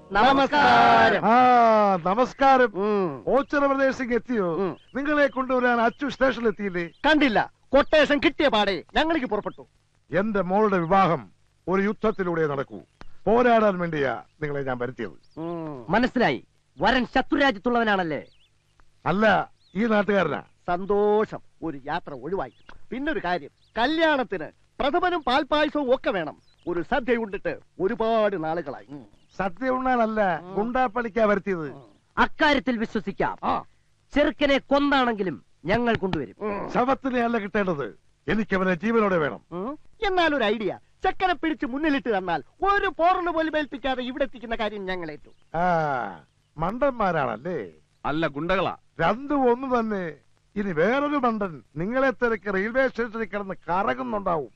നമസ്കാരം ആ നമസ്കാരം ഉം. ഓച്ചിറ പ്രദേശത്തേക്ക് എത്തിയോ ഉം. നിങ്ങളെ കൊണ്ടുവരാൻ അച്ചു സ്റ്റേഷനിൽ എത്തിയില്ലേ കണ്ടില്ല കൊട്ടേഷൻ കിട്ടിയ പാടെ ഞങ്ങൾക്ക് പുറപ്പെട്ടു എന്റെ മോളുടെ വിവാഹം ഒരു യുദ്ധത്തിലൂടെ നടക്കൂ പോരാടാൻ വേണ്ടിയാ നിങ്ങളെ ഞാൻ വരുത്തിയത് മനസ്സിലായി വരൻ ശത്രുരാജ്യത്തുള്ളവനാണല്ലേ അല്ല ഈ നാട്ടുകാരനാ സന്തോഷം ഒരു യാത്ര ഒഴിവായി പിന്നൊരു കാര്യം കല്യാണത്തിന് പ്രഥമനും പാൽപായസവും ഒക്കെ വേണം ഒരു സദ്യ ഉണ്ടിട്ട് ഒരുപാട് നാളുകളായി ഉം. സത്യ ഉണ്ണാനല്ല ഗുണ്ടാപ്പണിക്കാ വരുത്തിയത് അക്കാര്യത്തിൽ വിശ്വസിക്കാം ആ. ചെറുക്കനെ കൊന്നാണെങ്കിലും ഞങ്ങൾ കൊണ്ടുവരും ഉം. ശവത്തിനെ അല്ല കിട്ടേണ്ടത് എനിക്കവനെ ജീവനോടെ വേണം ഉം. എന്നാലൊരു ഐഡിയ ചക്കനെ പിടിച്ച് മുന്നിലിട്ട് തന്നാൽ ഒരു പോറല് പോലും ഏൽപ്പിക്കാതെ ഇവിടെ എത്തിക്കുന്ന കാര്യം ഞങ്ങൾ ഏറ്റു ആ മണ്ടന്മാരാണല്ലേ അല്ല ഗുണ്ടകളാ രണ്ടും ഒന്ന് തന്നെ ഇനി വേറൊരു മണ്ടൻ നിങ്ങളെ തിരക്ക് റെയിൽവേ സ്റ്റേഷനിൽ കിടന്ന് കറങ്ങുന്നുണ്ടാവും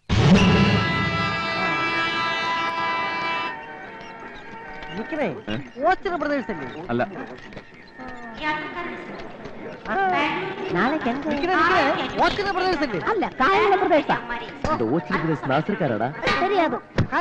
നിക്കണേ ഓച്ചിറ പ്രദേശല്ലേ അല്ല ഓച്ചിറ പ്രദേശല്ലേ അല്ല കായല പ്രദേശ ഓച്ചിറ പ്രദേശ് നാസർക്കാരാടാ தெரியாது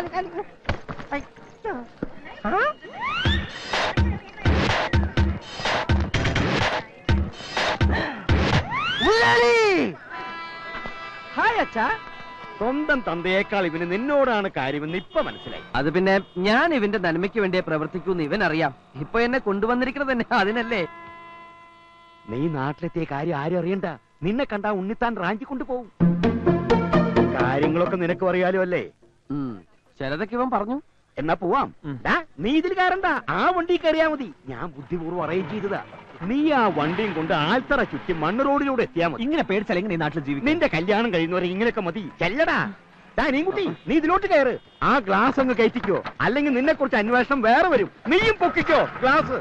ഹായ് അച്ഛാ സ്വന്തം തന്തയേക്കാൾ ഇവന് നിന്നോടാണ് കാര്യമെന്ന് ഇപ്പൊ മനസ്സിലായി അത് പിന്നെ ഞാൻ ഇവന്റെ നന്മയ്ക്ക് വേണ്ടിയേ പ്രവർത്തിക്കൂന്ന് ഇവൻ അറിയാം ഇപ്പൊ എന്നെ കൊണ്ടുവന്നിരിക്കുന്നത് തന്നെ അതിനല്ലേ നീ നാട്ടിലെത്തിയ കാര്യം ആരും അറിയണ്ട നിന്നെ കണ്ടാ ഉണ്ണിത്താൻ റാഞ്ചി കൊണ്ടുപോകും കാര്യങ്ങളൊക്കെ നിനക്ക് അറിയാലോ അല്ലേ ഉം. ചിലതൊക്കെ ഇവൻ പറഞ്ഞു എന്നാ പോവാം ദാ, നീ ഇതിൽ കയറണ്ട ആ വണ്ടി കയറിയാ മതി ഞാൻ ബുദ്ധിപൂർവ്വം അറേഞ്ച് ചെയ്തതാ നീ ആ വണ്ടിയും കൊണ്ട് ആൽത്തറ ചുറ്റി മണ്ണ് റോഡിലൂടെ എത്തിയാ മതി ഇങ്ങനെ പേടിച്ചാൽ എങ്ങനെ ഈ നാട്ടിൽ ജീവിക്കും നിന്റെ കല്യാണം കഴിയുന്നവരെ ഇങ്ങനെയൊക്കെ മതി ചെല്ലടാ ദാ, നീൻകുട്ടി നീ ഇതിലോട്ട് കയറ് ആ ഗ്ലാസ് അങ്ങ് കയറ്റിക്കോ അല്ലെങ്കിൽ നിന്നെ കുറിച്ച് അന്വേഷണം വേറെ വരും നീയും പൊക്കിക്കോ ഗ്ലാസ്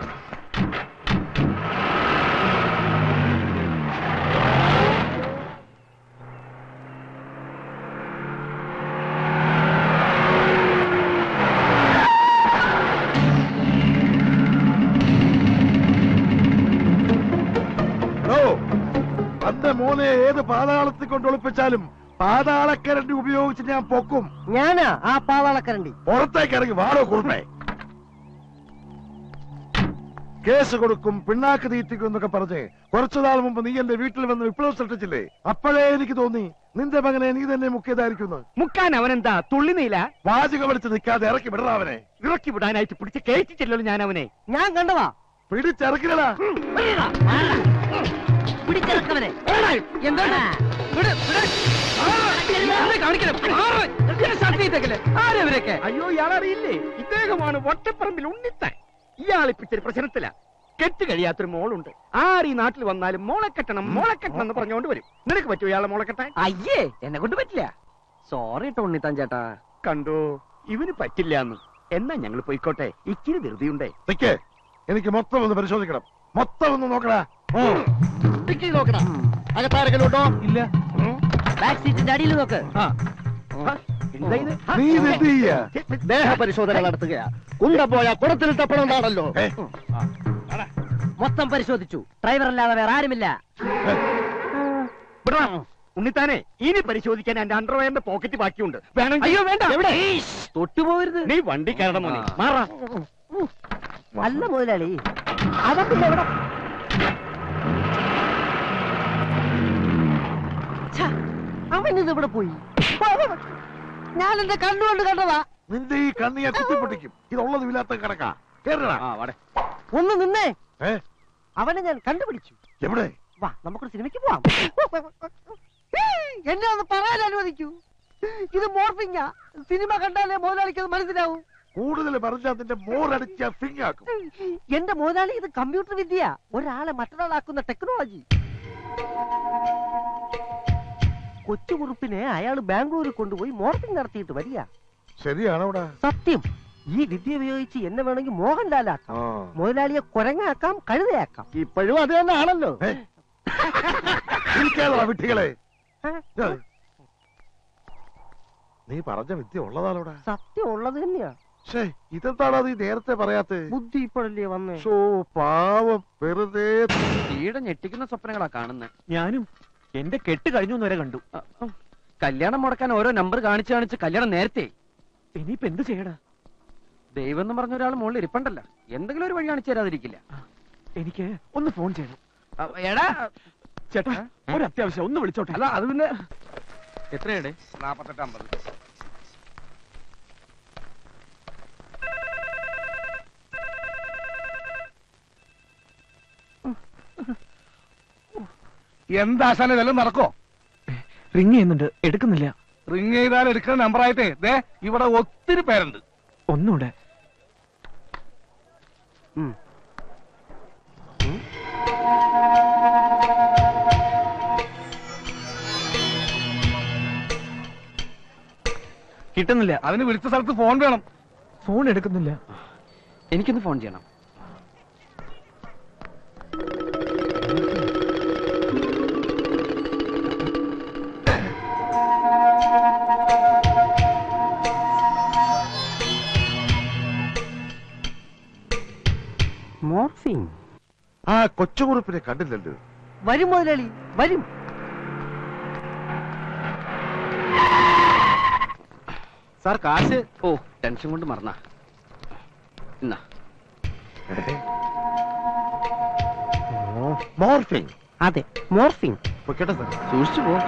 ഓ തന്റെ മോനെ ഏത് പാതാളത്തിൽ കൊണ്ട് ഒളിപ്പിച്ചാലും പാതാളക്കരണ്ടി ഉപയോഗിച്ച് ഞാൻ പൊക്കും ഞാനാ ആ പാവാളക്കരണ്ടി പുറത്തേക്ക് ഇറങ്ങി വാടോ കുറുമേ കേസ് കൊടുക്കും പിണ്ണാക്ക് തീറ്റിക്കും എന്നൊക്കെ പറഞ്ഞ് കുറച്ചു നാൾ മുമ്പ് നീ എന്റെ വീട്ടിൽ വന്ന് വിപ്ലവം സൃഷ്ടിച്ചില്ലേ അപ്പോഴേ എനിക്ക് തോന്നി നിന്റെ മകനെ നീ തന്നെ മുക്കിയതായിരിക്കുന്നു മുക്കാൻ അവനെന്താ തുള്ളി നീല വാചക വലിച്ച് നിൽക്കാതെ ഇറക്കി വിടറാ അവനെ ഇറക്കി വിടാനായിട്ട് പിടിച്ച് കയറ്റിച്ചില്ലല്ലോ ഞാൻ അവനെ ഞാൻ കണ്ടതാ പിടിച്ചിറക്കില്ലടാ പിടിച്ചിറക്കവനെ എന്താണ് വിട്, വിട്. എന്താ കാണിക്കണേ? ആറ്. എന്തിനാ ഷർട്ട് ചെയ്തേക്കല്? ആരാ ഇവരൊക്കെ അയ്യോ ഇയാളറിയില്ലേ ഇദ്ദേഹമാണ് വട്ടപ്പറമ്പിൽ ഉണ്ണിത്താൻ ഇയാളിപ്പിച്ചൊരു പ്രശ്നത്തില കെട്ട് കഴിയാത്തൊരു മോളുണ്ട് ആര് ഈ നാട്ടിൽ വന്നാലും മോളെ കെട്ടണം മോളെ കെട്ടണം എന്ന് പറഞ്ഞുകൊണ്ട് വരും നിനക്ക് പറ്റുമോ ഇയാളെ മോളെ കെട്ടാൻ അയ്യേ എന്നെ കൊണ്ട് പറ്റില്ല സോറി ടോണിത്താൻ ചേട്ടാ കണ്ടോ ഇവന് പറ്റില്ല എന്ന് എന്നാ ഞങ്ങൾ പോയിക്കോട്ടെ ഇച്ചിരി ധൃതിയുണ്ടേ നിക്കേ എനിക്ക് മൊത്തം ഒന്ന് പരിശോധിക്കണം മൊത്തം ഒന്ന് നോക്കടാ ടിക്കി നോക്കടാ അകത്താരെങ്കിലും ഉണ്ടോ ഇല്ല ബാക്ക് സീറ്റിന്റെ അടിയിൽ നോക്ക് എന്താ ഇത് നീ ഇത് എന്ത് ചെയ്യാ ദേഹ പരിശോധന നടത്തുകയാ കുണ്ട പോയാ കുടത്തിൽ തപ്പണുണ്ടാണല്ലോ ഏ, മൊത്തം പരിശോധിച്ചു ഡ്രൈവർ അല്ലാതെ വേറെ ആരുമില്ല വിടടാ. ഉണ്ണിത്താനെ ഇനി പരിശോധിക്കാൻ എന്റെ അണ്ടർവെയറിന്റെ പോക്കറ്റ് ബാക്കിയുണ്ട് വേണം അയ്യോ വേണ്ട എവിടെ തൊട്ടുപോകരുത് നീ വണ്ടി കയറണം മോനെ മാറാ അല്ല മുതലാളി അതൊക്കെ എവിടെ അവൻ ഇത് ഇവിടെ പോയി ഞാൻ എന്റെ കണ്ണുകൊണ്ട് കണ്ടതാ നിന്റെ ഈ കണ്ണ് ഞാൻ കുത്തിപ്പൊട്ടിക്കും ഇതുള്ളത് ഇല്ലാത്ത കിടക്കാ കേറടാ ഒന്ന് നിന്നേ ഏ അവനെ ഞാൻ കണ്ടുപിടിച്ചു എവിടെ വാ നമുക്കൊരു സിനിമയ്ക്ക് പോവാം എന്നെ ഒന്ന് പറയാൻ അനുവദിക്കൂ ഇത് മോർഫിങ്ങാ സിനിമ കണ്ടാലേ മുതലാളിക്ക് അത് മനസ്സിലാവും കൂടുതൽ പറഞ്ഞാൽ നിന്റെ മോറടിച്ച ഫിങ്ങാക്കും എന്റെ മുതലാളി ഇത് കമ്പ്യൂട്ടർ വിദ്യ ഒരാളെ മറ്റൊരാളാക്കുന്ന ടെക്നോളജി കൊച്ചുകുറുപ്പിനെ അയാൾ ബാംഗ്ലൂരിൽ കൊണ്ടുപോയി മോർഫിംഗ് നടത്തിയിട്ട് വരിക ശരിയാണോ അവിടെ സത്യം ഈ വിദ്യ ഉപയോഗിച്ച് എന്നെ വേണമെങ്കിൽ മോഹൻലാലാക്കാം മുതലാളിയെ കുരങ്ങാക്കാം കഴുതയാക്കാം ഇപ്പോഴും അത് തന്നെ ആണല്ലോ ഇരിക്കാതെ വിട്ടികളെ ഏ? നീ പറഞ്ഞ വിദ്യ ഉള്ളതാണോടാ സത്യം ഉള്ളത് തന്നെയാ ഷേ ഇതെന്താടാ നീ നേരത്തെ പറയാത്ത ബുദ്ധി ഇപ്പോഴല്ലേ വന്നേ ഷോ പാവം വെറുതെ തീടെ ഞെട്ടിക്കുന്ന സ്വപ്നങ്ങളാ കാണുന്നത് ഞാനും എന്റെ കെട്ട് കഴിഞ്ഞു വരെ കണ്ടു കല്യാണം മുടക്കാൻ ഓരോ നമ്പർ കാണിച്ച് കാണിച്ച് കല്യാണം നേരത്തെ ഇനിയിപ്പോ എന്ത് ചെയ്യടാ ദൈവം എന്ന് പറഞ്ഞ ഒരാൾ മുകളിൽ ഇരിപ്പണ്ടല്ലോ എന്തെങ്കിലും ഒരു വഴി കാണിച്ചു തരാതിരിക്കില്ല എനിക്ക് ഒന്ന് ഫോൺ ചെയ്യണം അ, എടാ ചേട്ടാ ഒരു അത്യാവശ്യം ഒന്ന് വിളിച്ചോട്ടെ അല്ല അത് പിന്നെ എത്രയാണ് നാപ്പത്തെട്ട് അമ്പത് എന്താശാനെ ഇതെല്ലാം നടക്കോ റിങ് ചെയ്യുന്നുണ്ട് എടുക്കുന്നില്ല റിങ് ചെയ്താൽ എടുക്കുന്ന നമ്പർ ആയിട്ടേ ദേ ഇവിടെ ഒത്തിരി പേരുണ്ട് ഒന്നുകൂടെ കിട്ടുന്നില്ല അതിന് വിളിച്ച സ്ഥലത്ത് ഫോൺ വേണം ഫോൺ എടുക്കുന്നില്ല എനിക്കൊന്ന് ഫോൺ ചെയ്യണം മോർഫിംഗ് ആ കൊച്ചുകുറുപ്പിനെ കണ്ടില്ലല്ലോ വരും മുതലാളി വരും സാർ കാശ് ഓ ടെൻഷൻ കൊണ്ട് മറന്ന എന്നാ മോർഫിംഗ് അതെ മോർഫിംഗ് കേട്ടോ സാർ സൂക്ഷിച്ചു പോ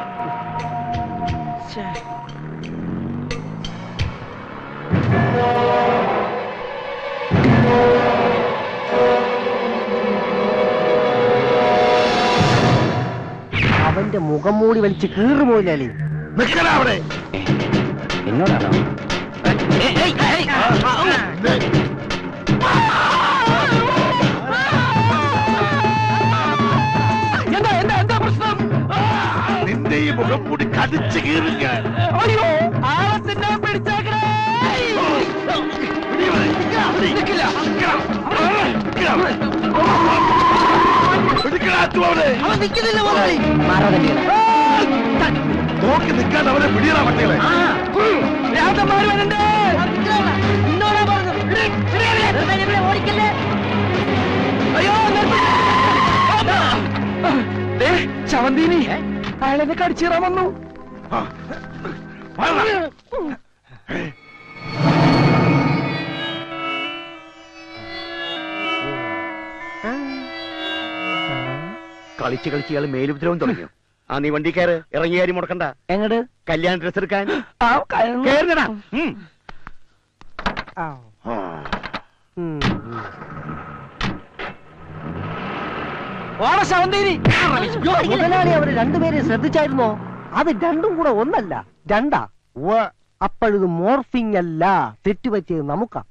അവന്റെ മുഖം മൂടി വലിച്ച് കീറു പോയില്ലേ നിക്കണ അവിടെ എന്നോടാണോ എന്താ എന്താ എന്താ പ്രശ്നം നിന്റെ ഈ മുഖം കൂടി കടിച്ചു കീറുക അയ്യോ ആളത്തിന്റെ പിടിച്ചേക്കണേ നിൽക്കില്ല അവൻ നിൽക്കുന്നില്ല മുതലാളി മാറാതെ നോക്കി നിൽക്കാൻ അവരെ പിടിയറ പട്ടികളെ രാജന്മാർ വരണ്ടേ നിന്നോടാ പറഞ്ഞു ഓടിക്കല്ലേ അയ്യോ നിർത്ത്. ദേ, ശവന്തീനി അയാളെന്നെ കടിച്ചീറാൻ വന്നു കളിച്ച് കളിച്ച് ഇയാൾ മേലുപദ്രവം തുടങ്ങിയോ ആ നീ വണ്ടി കയറ് ഇറങ്ങി കാര്യം മുടക്കണ്ട എങ്ങട് കല്യാണ ഡ്രസ് എടുക്കാൻ ആ കയറുന്നു. കേറുന്നടാ ഉം. ഓട ശവന്തീനി മുതലാളി അവര് രണ്ടുപേരെയും ശ്രദ്ധിച്ചായിരുന്നോ അത് രണ്ടും കൂടെ ഒന്നല്ല രണ്ടാ അപ്പോഴിത് മോർഫിംഗ് അല്ല തെറ്റുപറ്റിയത് നമുക്കാ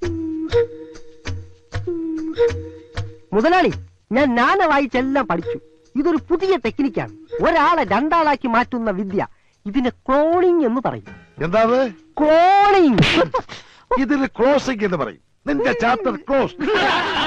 മുതലാളി ഞാൻ നാന വായിച്ചെല്ലാം പഠിച്ചു ഇതൊരു പുതിയ ടെക്നിക്കാണ് ഒരാളെ രണ്ടാളാക്കി മാറ്റുന്ന വിദ്യ ഇതിനെ ക്ലോണിംഗ് എന്ന് പറയും എന്താ അത് ക്ലോണിംഗ് ഇതിന് ക്ലോസിംഗ് എന്ന് പറയും നിന്റെ ചാപ്റ്റർ ക്ലോസ്